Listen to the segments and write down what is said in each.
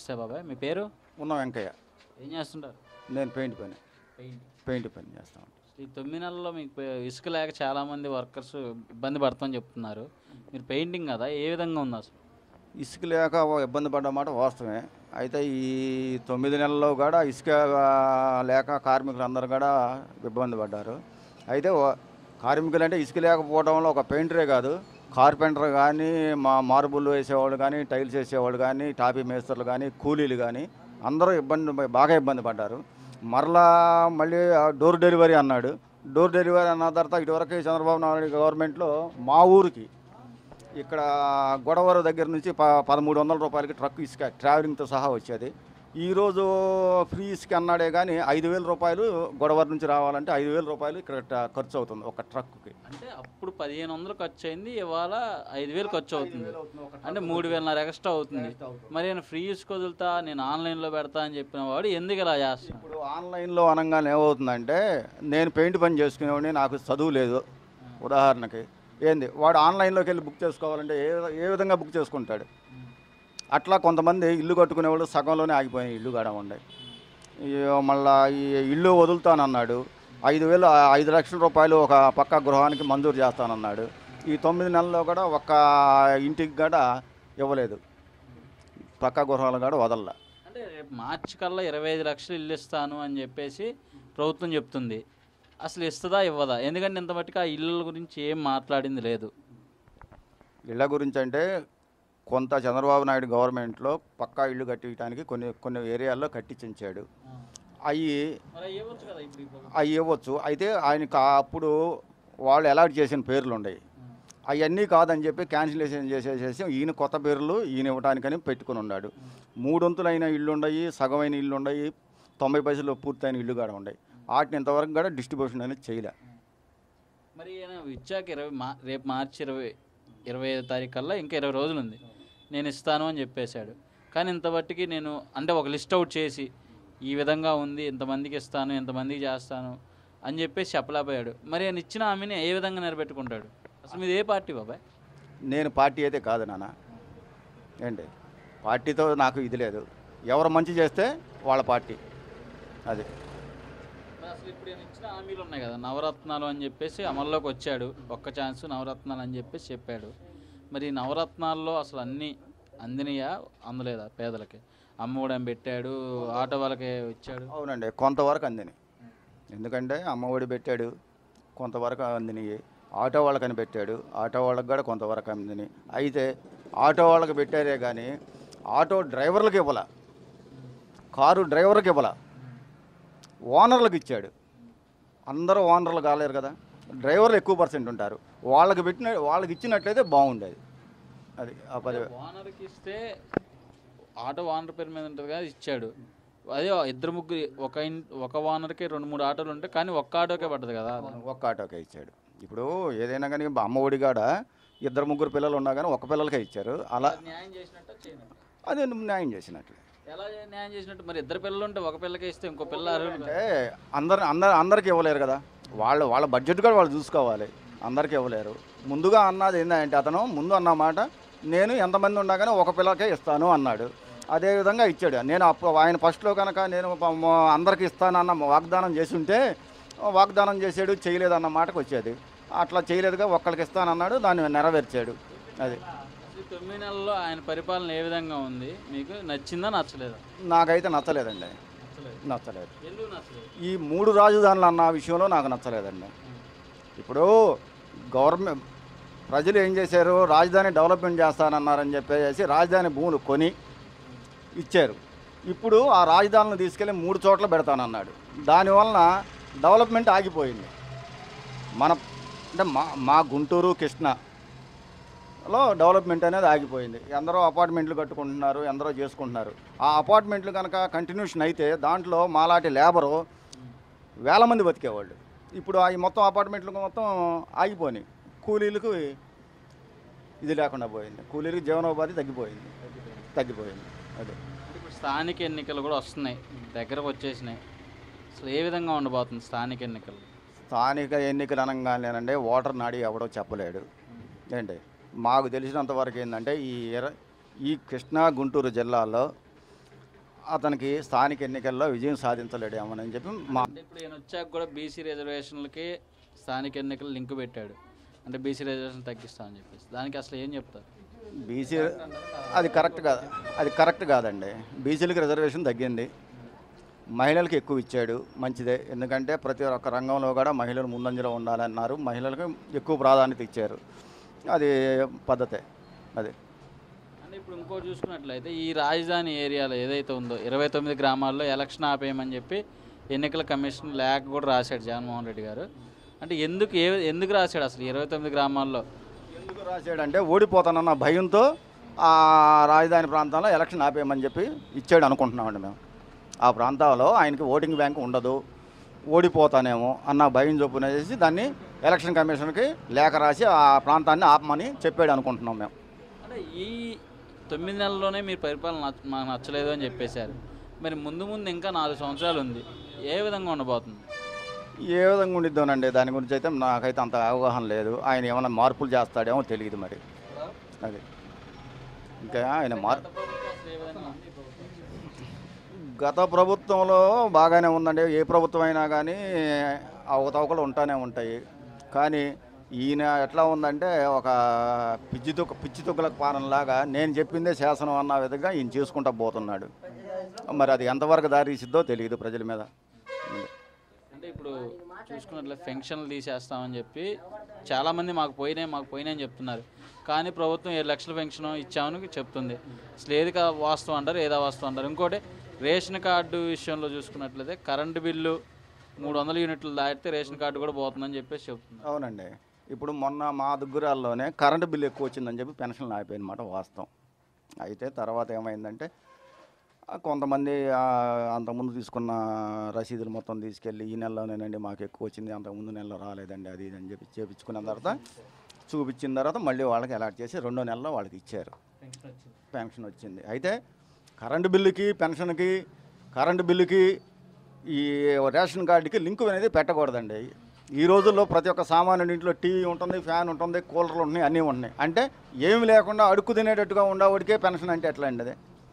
నమస్తే బాబాయ్ మీ పేరు ఉన్న వెంకయ్య ఏం చేస్తుంటారు నేను పెయింట్ పని పెయింట్ పెయింట్ పని చేస్తాను ఈ తొమ్మిది నెలల్లో మీకు పే- ఇసుక లేక చాలామంది వర్కర్స్ ఇబ్బంది పడతామని చెప్తున్నారు మీరు పెయింటింగ్ కదా ఏ విధంగా ఉంది అసలు ఇసుక లేక ఇబ్బంది పడ్డమాట వాస్తవమే అయితే ఈ తొమ్మిది నెలల్లో కూడా ఇసుక లేక కార్మికులందరూ కూడా ఇబ్బంది పడ్డారు అయితే వా- కార్మికులు అంటే ఇసుక లేకపోవడం వల్ల ఒక పెయింటరే కాదు కార్పెంటర్ కానీ మా మార్బుల్ వేసేవాళ్ళు కానీ టైల్స్ వేసేవాళ్ళు కానీ టాపీ మేస్త్రులు కానీ కూలీలు కానీ అందరూ ఇబ్బంది బాగా ఇబ్బంది పడ్డారు మరలా మళ్ళీ ఆ డోర్ డెలివరీ అన్నాడు డోర్ డెలివరీ అన్న తర్వాత ఇటువరకు చంద్రబాబు నాయుడు గవర్నమెంట్లో మా ఊరికి ఇక్కడ గొడవర దగ్గర నుంచి ప పదమూడు వందల రూపాయలకి ట్రక్ ఇసుక ట్రావెలింగ్తో సహా వచ్చేది ఈరోజు ఫ్రీ ఇసుక అన్నాడే కానీ ఐదు వేల రూపాయలు గొడవర నుంచి రావాలంటే ఐదు వేల రూపాయలు ఇక్కడ ట- ఖర్చు అవుతుంది ఒక ట్రక్కి అంటే అప్పుడు పదిహేను వందలు ఖర్చు అయింది ఇవాళ ఐదు వేలు ఖర్చు అవుతుంది అంటే మూడు వేలన్నర ఎక్స్ట్రా అవుతుంది మరి నేను ఫ్రీ ఇసుక వదులుతా నేను ఆన్లైన్లో పెడతా అని చెప్పిన వాడు ఎందుకు ఇలా చేస్తున్నాడు ఇప్పుడు ఆన్లైన్లో అనగానే ఏమవుతుందంటే నేను పెయింట్ పని చేసుకునేవాడిని నాకు చదువు లేదు ఉదాహరణకి ఏంది వాడు ఆన్లైన్లోకి వెళ్ళి బుక్ చేసుకోవాలంటే ఏ ఏ విధంగా బుక్ చేసుకుంటాడు అట్లా కొంతమంది ఇల్లు కట్టుకునేవాళ్ళు సగంలోనే ఆగిపోయిన ఇల్లు కాడ ఉండే ఈ మళ్ళా ఈ ఇల్లు వదులుతానన్నాడు ఐదు వేలు ఐదు లక్షల రూపాయలు ఒక పక్క గృహానికి మంజూరు చేస్తానన్నాడు ఈ తొమ్మిది నెలల్లో కూడా ఒక్క ఇంటికి కూడా ఇవ్వలేదు పక్క గృహాలు కూడా వదలలా అంటే రేపు మార్చి కల్లా ఇరవై ఐదు లక్షలు ఇల్లు ఇస్తాను అని చెప్పేసి ప్రభుత్వం చెప్తుంది అసలు ఇస్తుందా ఇవ్వదా ఎందుకంటే ఇంత మట్టుకు ఆ ఇల్లుల గురించి ఏం మాట్లాడింది లేదు ఇళ్ళ గురించి అంటే కొంత చంద్రబాబు నాయుడు గవర్నమెంట్లో పక్కా ఇల్లు కట్టించడానికి కొన్ని కొన్ని ఏరియాల్లో కట్టించాడు అవి మరి ఇవ్వచ్చు కదా ఇప్పుడు ఈ ప్రభుత్వం. అవి ఇవ్వచ్చు అయితే ఆయనకు ఆ అప్పుడు వాళ్ళు అలాట్ చేసిన పేర్లు ఉన్నాయి అవన్నీ కాదని చెప్పి క్యాన్సిలేషన్ చేసేసేసి ఈయన కొత్త పేర్లు ఈయన ఇవ్వడానికని పెట్టుకుని ఉన్నాడు మూడొంతులైన ఇల్లు ఉన్నాయి సగమైన ఇల్లు ఉన్నాయి తొంభై పైసలు పూర్తయిన ఇల్లు కూడా ఉన్నాయి వాటిని ఇంతవరకు కూడా డిస్ట్రిబ్యూషన్ అనేది చేయలే మరి ఈయన ఇచ్చాక ఇరవై మా రేపు మార్చి ఇరవై ఇరవై ఐదు తారీఖు కల్లా ఇంకా ఇరవై రోజులు ఉంది నేను ఇస్తాను అని చెప్పేశాడు కానీ ఇంత బట్టికి నేను అంటే ఒక లిస్ట్ అవుట్ చేసి ఈ విధంగా ఉంది ఇంతమందికి ఇస్తాను ఇంతమందికి చేస్తాను అని చెప్పేసి చెప్పలేకపోయాడు మరి ఆయన ఇచ్చిన హామీని ఏ విధంగా నిలబెట్టుకుంటాడు అసలు మీది ఏ పార్టీ బాబాయ్ నేను పార్టీ అయితే కాదు నాన్న ఏంటి పార్టీతో నాకు ఇది లేదు ఎవరు మంచి చేస్తే వాళ్ళ పార్టీ అది మరి అసలు ఇప్పుడు ఈయన ఇచ్చిన హామీలు ఉన్నాయి కదా నవరత్నాలు అని చెప్పేసి అమల్లోకి వచ్చాడు ఒక్క ఛాన్స్ నవరత్నాలు అని చెప్పేసి చెప్పాడు మరి ఈ నవరత్నాల్లో అసలు అన్నీ అందినయా అందలేదా పేదలకి అమ్మఒడి పెట్టాడు ఆటో వాళ్ళకి ఇచ్చాడు అవునండి కొంతవరకు అందిని ఎందుకంటే అమ్మఒడి పెట్టాడు కొంతవరకు అందినాయి ఆటో వాళ్ళకని పెట్టాడు ఆటో వాళ్ళకి కూడా కొంతవరకు అందిని అయితే ఆటో వాళ్ళకి పెట్టారే కానీ ఆటో డ్రైవర్లకు ఇవ్వాల కారు డ్రైవర్కి ఇవ్వాల ఓనర్లకు ఇచ్చాడు అందరూ ఓనర్లు కాలేరు కదా డ్రైవర్లు ఎక్కువ పర్సెంట్ ఉంటారు వాళ్ళకి పెట్టిన వాళ్ళకి ఇచ్చినట్లయితే బాగుండేది అది ఆ పది ఓనర్కి ఇస్తే ఆటో ఓనర్ పేరు మీద ఉంటుంది కదా ఇచ్చాడు అదే ఇద్దరు ముగ్గురు ఒక ఇన్ ఒక ఓనర్కి రెండు మూడు ఆటోలు ఉంటాయి కానీ ఒక్క ఆటోకే పడుతుంది కదా ఒక్క ఆటోకే ఇచ్చాడు ఇప్పుడు ఏదైనా కానీ అమ్మ ఒడి కాడ ఇద్దరు ముగ్గురు పిల్లలు ఉన్నా కానీ ఒక పిల్లలకే ఇచ్చారు అలా న్యాయం చేసినట్టు చేయనట్టు అదే న్యాయం చేసినట్లు ఎలా న్యాయం చేసినట్టు మరి ఇద్దరు పిల్లలు ఉంటే ఒక పిల్లకే ఇస్తే ఇంకో పిల్ల అర్హుడు కాదు. అంటే అందరు అందరు అందరికి ఇవ్వలేరు కదా వాళ్ళు వాళ్ళ బడ్జెట్ కూడా వాళ్ళు చూసుకోవాలి అందరికి ఇవ్వలేరు ముందుగా అన్నది ఏంటంటే అతను ముందు అన్నమాట నేను ఎంతమంది ఉన్నా కానీ ఒక పిల్లకే ఇస్తాను అన్నాడు అదే విధంగా ఇచ్చాడు నేను అప్పుడు ఆయన ఫస్ట్లో కనుక నేను ప- మ- అందరికి ఇస్తానన్న వాగ్దానం చేసి ఉంటే వాగ్దానం చేసాడు చేయలేదు అన్న మాటకు వచ్చేది అట్లా చేయలేదుగా ఒక్కరికి ఇస్తానన్నాడు దాన్ని నెరవేర్చాడు అది ఈ తొమ్మిది నెలల్లో ఆయన పరిపాలన ఏ విధంగా ఉంది మీకు నచ్చిందా నచ్చలేదా నాకైతే నచ్చలేదండి నచ్చలేదు నచ్చలేదు ఎందుకు నచ్చలేదు ఈ మూడు రాజధానులు అన్న విషయంలో నాకు నచ్చలేదండి ఇప్పుడు గవర్నమెంట్ ప్రజలు ఏం చేశారు రాజధాని డెవలప్మెంట్ చేస్తానన్నారని చెప్పేసి రాజధాని భూములు కొని ఇచ్చారు ఇప్పుడు ఆ రాజధానులను తీసుకెళ్ళి మూడు చోట్ల పెడతానన్నాడు దానివలన డెవలప్మెంట్ ఆగిపోయింది మన అంటే మా మా గుంటూరు కృష్ణలో డెవలప్మెంట్ అనేది ఆగిపోయింది ఎందరో అపార్ట్మెంట్లు కట్టుకుంటున్నారు ఎందరో చేసుకుంటున్నారు ఆ అపార్ట్మెంట్లు కనుక కంటిన్యూషన్ అయితే దాంట్లో మాలాంటి లేబరు వేల మంది బతికేవాళ్ళు ఇప్పుడు ఈ మొత్తం అపార్ట్మెంట్లు మొత్తం ఆగిపోయినాయి కూలీలకు ఇది లేకుండా పోయింది కూలీలకు జీవనోపాధి తగ్గిపోయింది తగ్గిపోయింది అదే అంటే ఇప్పుడు స్థానిక ఎన్నికలు కూడా వస్తున్నాయి దగ్గరకు వచ్చేసినాయి అసలు ఏ విధంగా ఉండబోతుంది స్థానిక ఎన్నికలు స్థానిక ఎన్నికలు అనగానేనండి ఓటర్ నాడి ఎవడో చెప్పలేడు ఏంటి మాకు తెలిసినంత వరకు ఏంటంటే ఈ ఎర ఈ కృష్ణా గుంటూరు జిల్లాలో అతనికి స్థానిక ఎన్నికల్లో విజయం సాధించలేడేమోనని చెప్పి మా అంటే ఇప్పుడు ఈయన వచ్చాక కూడా బీసీ రిజర్వేషన్లకి స్థానిక ఎన్నికలు లింక్ పెట్టాడు అంటే బీసీ రిజర్వేషన్ తగ్గిస్తా అని చెప్పేసి దానికి అసలు ఏం చెప్తారు బీసీ అది కరెక్ట్ కాదు అది కరెక్ట్ కాదండి బీసీలకు రిజర్వేషన్ తగ్గింది మహిళలకు ఎక్కువ ఇచ్చాడు మంచిదే ఎందుకంటే ప్రతి ఒక్క రంగంలో కూడా మహిళలు ముందంజలో ఉండాలన్నారు మహిళలకు ఎక్కువ ప్రాధాన్యత ఇచ్చారు అది పద్ధతే అది అంటే ఇప్పుడు ఇంకోటి చూసుకున్నట్లయితే ఈ రాజధాని ఏరియాలో ఏదైతే ఉందో ఇరవై తొమ్మిది గ్రామాల్లో ఎలక్షన్ ఆపేయమని చెప్పి ఎన్నికల కమిషన్ లేఖ కూడా రాశాడు జగన్మోహన్ రెడ్డి గారు అంటే ఎందుకు ఏ ఎందుకు రాశాడు అసలు ఇరవై తొమ్మిది గ్రామాల్లో ఎందుకు రాశాడంటే ఓడిపోతానన్న భయంతో ఆ రాజధాని ప్రాంతంలో ఎలక్షన్ ఆపేయమని చెప్పి ఇచ్చాడు అనుకుంటున్నామండి మేము ఆ ప్రాంతాల్లో ఆయనకి ఓటింగ్ బ్యాంక్ ఉండదు ఓడిపోతానేమో అన్న భయం చొప్పున చేసి దాన్ని ఎలక్షన్ కమిషన్కి లేఖ రాసి ఆ ప్రాంతాన్ని ఆపమని చెప్పాడు అనుకుంటున్నాం మేము అంటే ఈ తొమ్మిది నెలల్లోనే మీరు పరిపాలన నచ్చ- మాకు నచ్చలేదు అని చెప్పేశారు మరి ముందు ముందు ఇంకా నాలుగు సంవత్సరాలు ఉంది ఏ విధంగా ఉండబోతుంది ఏ విధంగా ఉండిద్దోనండి దాని గురించి అయితే నాకైతే అంత అవగాహన లేదు ఆయన ఏమైనా మార్పులు చేస్తాడేమో తెలియదు మరి అది ఇంకా ఆయన మార్ గత ప్రభుత్వం అసలు ఏ విధంగా ఉంది? ఈ ప్రభుత్వం? గత ప్రభుత్వంలో బాగానే ఉందండి ఏ ప్రభుత్వం అయినా కానీ అవకతవకలు ఉంటానే ఉంటాయి కానీ ఈయన ఎట్లా ఉందంటే ఒక పిచ్చి తొక్క పిచ్చి తొక్కల పాలనలాగా నేను చెప్పిందే శాసనం అన్న విధంగా ఈయన చేసుకుంటా పోతున్నాడు మరి అది ఎంతవరకు దారి తీసిద్దో తెలియదు ప్రజల మీద అంటే ఇప్పుడు చూసుకున్నట్లయితే పెన్షన్లు తీసేస్తామని చెప్పి చాలామంది మాకు పోయినాయి మాకు పోయినాయి అని చెప్తున్నారు కానీ ప్రభుత్వం ఏడు లక్షల పెన్షన్ ఇచ్చామని చెప్తుంది అసలు ఏది కా వాస్తవం అంటారు ఏదా వాస్తవం అంటారు ఇంకోటి రేషన్ కార్డు విషయంలో చూసుకున్నట్లయితే కరెంటు బిల్లు మూడు వందల యూనిట్లు దాటితే రేషన్ కార్డు కూడా పోతుందని చెప్పేసి చెప్తున్నారు అవునండి ఇప్పుడు మొన్న మా దుగ్గురాల్లోనే కరెంటు బిల్లు ఎక్కువ వచ్చిందని చెప్పి పెన్షన్లు ఆగిపోయినమాట వాస్తవం అయితే తర్వాత ఏమైందంటే ఆ, కొంతమంది ఆ, అంతకుముందు తీసుకున్న రసీదులు మొత్తం తీసుకెళ్ళి ఈ నెలలోనేనండి మాకు ఎక్కువ వచ్చింది అంతకుముందు నెలలో రాలేదండి అది ఇది అని చెప్పి చేపించుకున్న తర్వాత చూపించిన తర్వాత మళ్ళీ వాళ్ళకి అలాట్ చేసి రెండో నెలలో వాళ్ళకి ఇచ్చారు పెన్షన్ వచ్చింది పెన్షన్ వచ్చింది అయితే కరెంటు బిల్లుకి పెన్షన్కి కరెంటు బిల్లుకి ఈ రేషన్ కార్డుకి లింక్ అనేది పెట్టకూడదండి ఈ రోజుల్లో ప్రతి ఒక్క సామాన్యుడి ఇంట్లో టీవీ ఉంటుంది ఫ్యాన్ ఉంటుంది కూలర్లు ఉన్నాయి అన్నీ ఉన్నాయి అంటే ఏమి లేకుండా అడుక్కు తినేటట్టుగా ఉండేవాడికే పెన్షన్ అంటే ఎట్లా అండి అది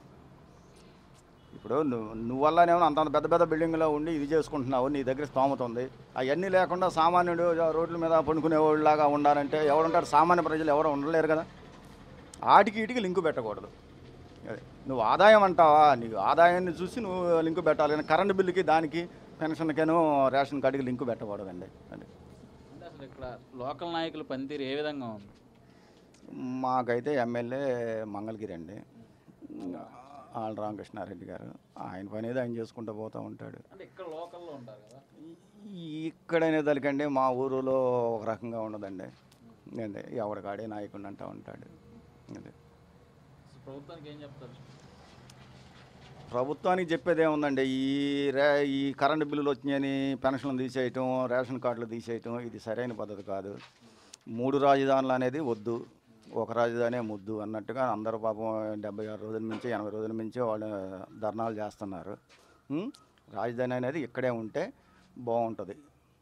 ఇప్పుడు నువ్వు నువ్వు వల్లనేమో అంత అంత పెద్ద పెద్ద బిల్డింగ్లో ఉండి ఇది చేసుకుంటున్నావు నీ దగ్గర స్తోమత ఉంది అవన్నీ లేకుండా సామాన్యుడు రోడ్ల మీద పండుకునేవాళ్ళలాగా ఉండాలంటే ఎవరుంటారు సామాన్య ప్రజలు ఎవరు ఉండలేరు కదా ఆటికి ఇటుకి లింకు పెట్టకూడదు అదే నువ్వు ఆదాయం అంటావా నీకు ఆదాయాన్ని చూసి నువ్వు లింకు పెట్టాలి కానీ కరెంటు బిల్లుకి దానికి పెన్షన్కేను రేషన్ కార్డుకి లింకు పెట్టకూడదండి అది అంటే అసలు ఇక్కడ లోకల్ నాయకుల పనితీరు ఏ విధంగా ఉంది మాకైతే ఎమ్మెల్యే మంగళగిరి అండి ఆళ్ళ రామకృష్ణారెడ్డి గారు ఆయన పని ఏదో ఆయన చేసుకుంటూ పోతూ ఉంటాడు అంటే ఇక్కడ లోకల్లో ఉంటారు కదా ఇక్కడనే తలకండి మా ఊరిలో ఒక రకంగా ఉండదండి అండి ఎవడికాడే నాయకుడు అంటూ ఉంటాడు అదే అసలు ప్రభుత్వానికి ఏం చెప్తారు ప్రభుత్వానికి చెప్పేది ఏముందండి ఈ రే ఈ కరెంటు బిల్లులు వచ్చినాయని పెన్షన్లు తీసేయటం రేషన్ కార్డులు తీసేయటం ఇది సరైన పద్ధతి కాదు మూడు రాజధానులు అనేది వద్దు ఒక రాజధానే ముద్దు అన్నట్టుగా అందరూ పాపం డెబ్బై ఆరు రోజుల నుంచి ఎనభై రోజుల నుంచి వాళ్ళు ధర్నాలు చేస్తున్నారు ఉం? రాజధాని అనేది ఇక్కడే ఉంటే బాగుంటుంది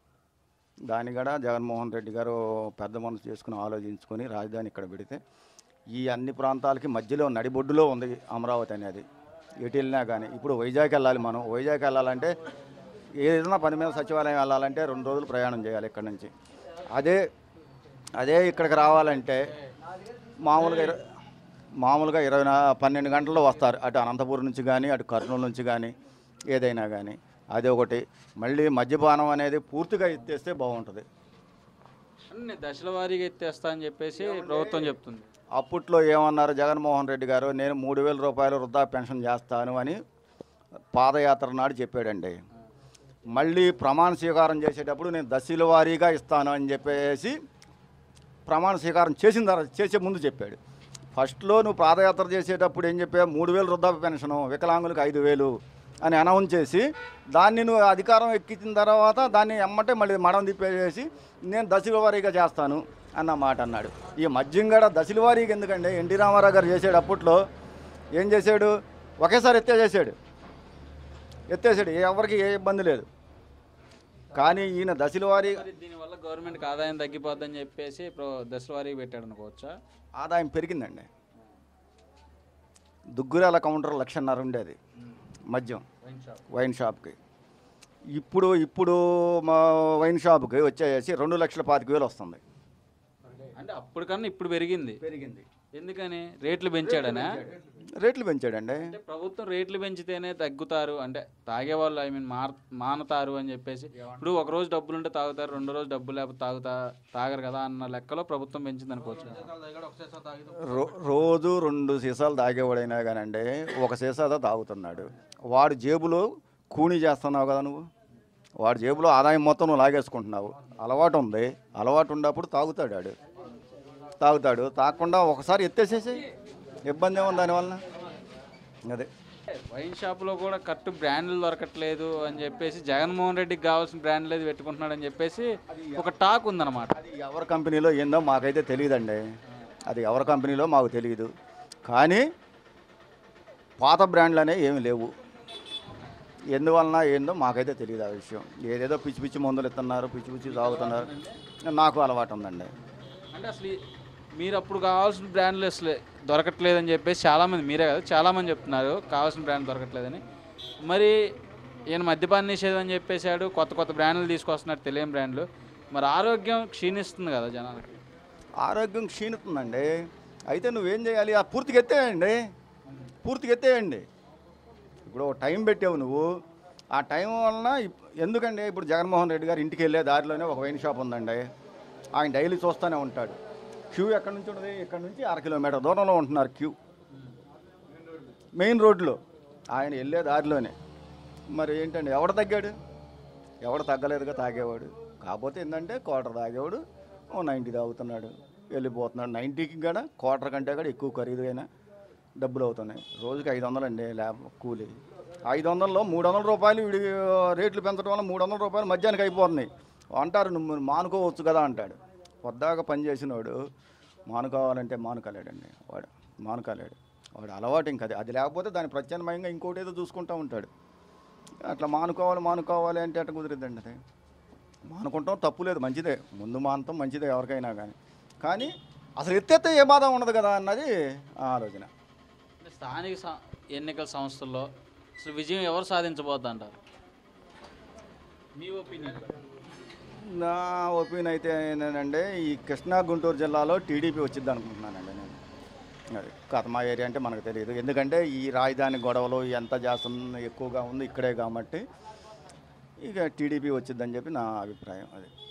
దాని కూడా జగన్మోహన్ రెడ్డి గారు పెద్ద మనసు చేసుకుని ఆలోచించుకొని రాజధాని ఇక్కడ పెడితే ఈ అన్ని ప్రాంతాలకి మధ్యలో నడిబొడ్డులో ఉంది అమరావతి అనేది ఎటు వెళ్ళినా కానీ ఇప్పుడు వైజాగ్ వెళ్ళాలి మనం వైజాగ్ వెళ్ళాలంటే ఏదైనా పని మీద సచివాలయం వెళ్ళాలంటే రెండు రోజులు ప్రయాణం చేయాలి ఇక్కడ నుంచి అదే అదే ఇక్కడికి రావాలంటే మామూలుగా ఇర- మామూలుగా ఇరవై నా పన్నెండు గంటల్లో వస్తారు అటు అనంతపురం నుంచి కానీ అటు కర్నూలు నుంచి కానీ ఏదైనా కానీ అది ఒకటి మళ్ళీ మద్యపానం అనేది పూర్తిగా ఎత్తేస్తే బాగుంటుంది అన్ని దశల వారీగా ఎత్తేస్తా అని చెప్పేసి ప్రభుత్వం చెప్తుంది అప్పట్లో ఏమన్నారు జగన్మోహన్ రెడ్డి గారు నేను మూడు వేల రూపాయలు వృద్ధా పెన్షన్ చేస్తాను అని పాదయాత్ర నాడు చెప్పాడండి మళ్ళీ ప్రమాణ స్వీకారం చేసేటప్పుడు నేను దశల వారీగా ఇస్తాను అని చెప్పేసి ప్రమాణ స్వీకారం చేసిన తర్వాత చేసే ముందు చెప్పాడు ఫస్ట్లో నువ్వు పాదయాత్ర చేసేటప్పుడు ఏం చెప్పావు మూడు వేలు వృద్ధాప్య పెన్షను వికలాంగులకు ఐదు వేలు అని అనౌన్స్ చేసి దాన్ని నువ్వు అధికారం ఎక్కించిన తర్వాత దాన్ని ఎమ్మటే మళ్ళీ మడం తిప్పేసి నేను దశల వారీగా చేస్తాను అన్న మాట అన్నాడు ఈ మద్యం కూడా దశల వారీగా ఎందుకండి ఎన్టీ రామారావు గారు చేసాడు అప్పట్లో ఏం చేశాడు ఒకేసారి ఎత్తేసేసాడు ఎత్తేసాడు ఎవరికి ఏ ఇబ్బంది లేదు కానీ ఈయన దశల వారీ మరి దీనివల్ల గవర్నమెంట్కి ఆదాయం తగ్గిపోద్దని చెప్పేసి ప్ర- దశల వారీగా పెట్టాడు అనుకోవచ్చా ఆదాయం పెరిగిందండి దుగ్గురాల కౌంటర్ లక్షన్నర ఉండేది మద్యం వైన్ షాప్ వైన్ షాప్కి ఇప్పుడు ఇప్పుడు మా వైన్ షాప్కి వచ్చేసి రెండు లక్షల పాతిక వేలు వస్తుంది అంటే అప్పటికన్నా ఇప్పుడు పెరిగింది పెరిగింది ఎందుకని రేట్లు పెంచాడనా రేట్లు పెంచాడండి అంటే ప్రభుత్వం రేట్లు పెంచితేనే తగ్గుతారు అంటే తాగేవాళ్ళు ఐ మీన్ మార్ మానతారు అని చెప్పేసి ఇప్పుడు ఒక రోజు డబ్బులు ఉంటే తాగుతారు రెండో రోజు డబ్బులు లేకపోతే తాగుతా తాగరు కదా అన్న లెక్కలో ప్రభుత్వం పెంచింది అనుకోవచ్చు రో రోజు రెండు సీసాలు తాగేవాడైనా కానండి ఒక సీసాతో తాగుతున్నాడు వాడు జేబులో కూని చేస్తున్నావు కదా నువ్వు వాడి జేబులో ఆదాయం మొత్తం నువ్వు లాగేసుకుంటున్నావు అలవాటు ఉంది అలవాటు ఉన్నప్పుడు తాగుతాడు వాడు తాగుతాడు తాగకుండా ఒకసారి ఎత్తేసేసి ఇబ్బంది ఏముంది దానివల్ల అదే వైన్ షాప్లో కూడా కరెక్ట్ బ్రాండ్లు దొరకట్లేదు అని చెప్పేసి జగన్మోహన్ రెడ్డికి కావాల్సిన బ్రాండ్లు ఏది పెట్టుకుంటున్నాడు అని చెప్పేసి ఒక టాక్ ఉందన్నమాట అది ఎవరి కంపెనీలో ఏందో మాకైతే తెలియదండి అది ఎవరి కంపెనీలో మాకు తెలియదు కానీ పాత బ్రాండ్లు అనేవి ఏమి లేవు ఎందువలన ఏందో మాకైతే తెలియదు ఆ విషయం ఏదేదో పిచ్చి పిచ్చి మందులు ఇస్తున్నారు పిచ్చి పిచ్చి తాగుతున్నారు నాకు అలవాటు ఉందండి అంటే అసలు ఈ- మీరు అప్పుడు కావాల్సిన బ్రాండ్లు అసలు దొరకట్లేదని చెప్పేసి చాలామంది మీరే కదా చాలామంది చెప్తున్నారు కావాల్సిన బ్రాండ్ దొరకట్లేదని మరి ఈయన మద్యపాన నిషేధం అని చెప్పేశాడు కొత్త కొత్త బ్రాండ్లు తీసుకొస్తున్నారు తెలియని బ్రాండ్లు మరి ఆరోగ్యం క్షీణిస్తుంది కదా జనాలకి ఆరోగ్యం క్షీణిస్తుందండి అయితే నువ్వేం చేయాలి ఆ పూర్తిగా ఎత్తేయండి పూర్తిగా ఎత్తేయండి ఇప్పుడు ఒక టైం పెట్టావు నువ్వు ఆ టైం వలన ఇప్- ఎందుకండి ఇప్పుడు జగన్మోహన్ రెడ్డి గారు ఇంటికి వెళ్ళే దారిలోనే ఒక వైన్ షాప్ ఉందండి ఆయన డైలీ చూస్తూనే ఉంటాడు క్యూ ఎక్కడి నుంచి ఉంటుంది ఇక్కడ నుంచి అర కిలోమీటర్ దూరంలో ఉంటున్నారు క్యూ మెయిన్ రోడ్లో ఆయన వెళ్ళే దారిలోనే మరి ఏంటండి ఎవడు తగ్గాడు ఎవడు తగ్గలేదుగా తాగేవాడు కాకపోతే ఏంటంటే క్వార్టర్ తాగేవాడు ఓ నైంటీ తాగుతున్నాడు వెళ్ళిపోతున్నాడు నైంటీకి కూడా క్వార్టర్ కంటే కూడా ఎక్కువ ఖరీదైన డబ్బులు అవుతున్నాయి రోజుకి ఐదు వందలండి ల్యాబ్ కూలి ఐదు వందల్లో మూడు వందల రూపాయలు వీడి రేట్లు పెంచడం వల్ల మూడు వందల రూపాయలు మధ్యాహ్నానికి అయిపోతున్నాయి అంటారు నువ్వు మానుకోవచ్చు కదా అంటాడు పొద్దాక పని చేసినోడు మానుకోవాలంటే మానుకోలేడండి వాడు మానుకోలేడు వాడు అలవాటు ఇంక అది అది లేకపోతే దాని ప్రత్యామ్నాయంగా ఇంకోటి ఏదో చూసుకుంటూ ఉంటాడు అట్లా మానుకోవాలి మానుకోవాలి అంటే అట్లా కుదిరిద్దండి అది మానుకుంటాం తప్పు లేదు మంచిదే ముందు మానటం మంచిదే ఎవరికైనా కానీ కానీ అసలు ఎత్తెత్తే ఏ బాధ ఉండదు కదా అన్నది ఆ ఆలోచన అంటే స్థానిక స- ఎన్నికల సంస్థల్లో అసలు విజయం ఎవరు సాధించబోద్ది అంటారు మీ ఒపీనియన్ నా ఒపీనియన్ అయితే ఏంటంటే ఈ కృష్ణా గుంటూరు జిల్లాలో టీడీపీ వచ్చింది అనుకుంటున్నానండి నేను అది కథ మా ఏరియా అంటే మనకు తెలియదు ఎందుకంటే ఈ రాజధాని గొడవలు ఎంత చేస్తుంది ఎక్కువగా ఉంది ఇక్కడే కాబట్టి ఇక టీడీపీ వచ్చిందని చెప్పి నా అభిప్రాయం అది